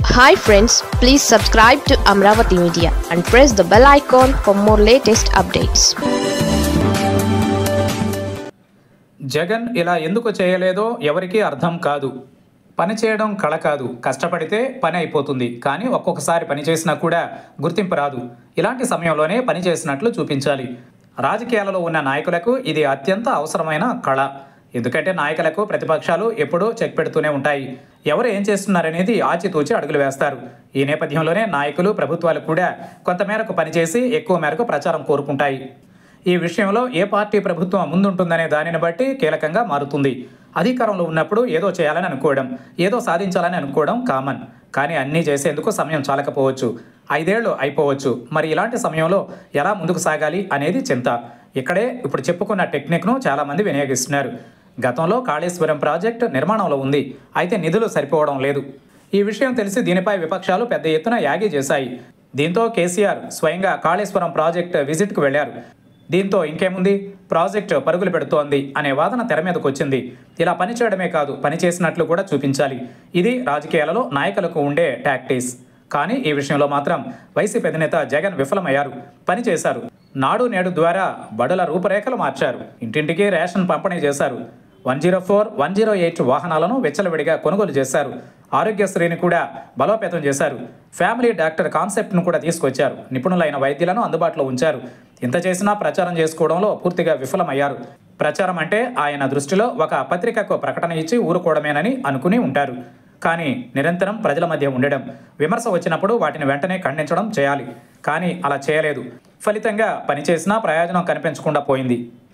hi friends please subscribe to Amaravati media and press the bell icon for more latest updates Jagan ఇలా ఎందుకు చేయలేదో ఎవరికీ అర్థం కాదు పని చేయడం కళ కాదు కష్టపడితే పని అయిపోతుంది కానీ ఒక్కొక్కసారి పని చేసినా కూడా గుర్తింపు రాదు ఇలాంటి సమయంలోనే పని చేసినట్లు చూపించాలి రాజకీయాలలో ఉన్న నాయకులకు ఇది అత్యంత అవసరమైన కళ ఎందుకంటే నాయకులకు ప్రతిపక్షాలు ఎప్పుడూ చెక్ పెడుతూనే ఉంటాయి ఎవరు ఏం చేస్తున్నారనేది ఆచితూచి అడుగులు వేస్తారు ఈ నేపథ్యంలోనే నాయకులు ప్రభుత్వాలు కూడా కొంతమేరకు పనిచేసి ఎక్కువ మేరకు ప్రచారం కోరుకుంటాయి ఈ విషయంలో ఏ పార్టీ ప్రభుత్వం ముందుంటుందనే దానిని బట్టి కీలకంగా మారుతుంది అధికారంలో ఉన్నప్పుడు ఏదో చేయాలని అనుకోవడం ఏదో సాధించాలని అనుకోవడం కామన్ కానీ అన్నీ చేసేందుకు సమయం చాలకపోవచ్చు ఐదేళ్లు అయిపోవచ్చు మరి ఇలాంటి సమయంలో ఎలా ముందుకు సాగాలి అనేది చింత ఇక్కడే ఇప్పుడు చెప్పుకున్న టెక్నిక్ను చాలామంది వినియోగిస్తున్నారు గతంలో కాళేశ్వరం ప్రాజెక్టు నిర్మాణంలో ఉంది అయితే నిధులు సరిపోవడం లేదు ఈ విషయం తెలిసి దీనిపై విపక్షాలు పెద్ద ఎత్తున యాగి చేశాయి దీంతో కేసీఆర్ స్వయంగా కాళేశ్వరం ప్రాజెక్టు విజిట్కు వెళ్లారు దీంతో ఇంకేముంది ప్రాజెక్టు పరుగులు పెడుతోంది అనే వాదన తెర మీదకు వచ్చింది ఇలా పని చేయడమే కాదు పని చేసినట్లు కూడా చూపించాలి ఇది రాజకీయాలలో నాయకులకు ఉండే టాక్టీస్ కానీ ఈ విషయంలో మాత్రం వైసీపీ అధినేత జగన్ విఫలమయ్యారు పని చేశారు నాడు నేడు ద్వారా బడుల రూపురేఖలు మార్చారు ఇంటింటికి రేషన్ పంపిణీ చేశారు one zero four one zero eight వాహనాలను వెచ్చలవిడిగా కొనుగోలు చేశారు ఆరోగ్యశ్రీని కూడా బలోపేతం చేశారు ఫ్యామిలీ డాక్టర్ కాన్సెప్ట్ను కూడా తీసుకొచ్చారు నిపుణులైన వైద్యులను అందుబాటులో ఉంచారు ఇంత చేసినా ప్రచారం చేసుకోవడంలో పూర్తిగా విఫలమయ్యారు ప్రచారం అంటే ఆయన దృష్టిలో ఒక పత్రికకు ప్రకటన ఇచ్చి ఊరుకోవడమేనని అనుకుని ఉంటారు కానీ నిరంతరం ప్రజల మధ్య ఉండడం విమర్శ వచ్చినప్పుడు వాటిని వెంటనే ఖండించడం చేయాలి కానీ అలా చేయలేదు ఫలితంగా పనిచేసినా ప్రయోజనం కనిపించకుండా పోయింది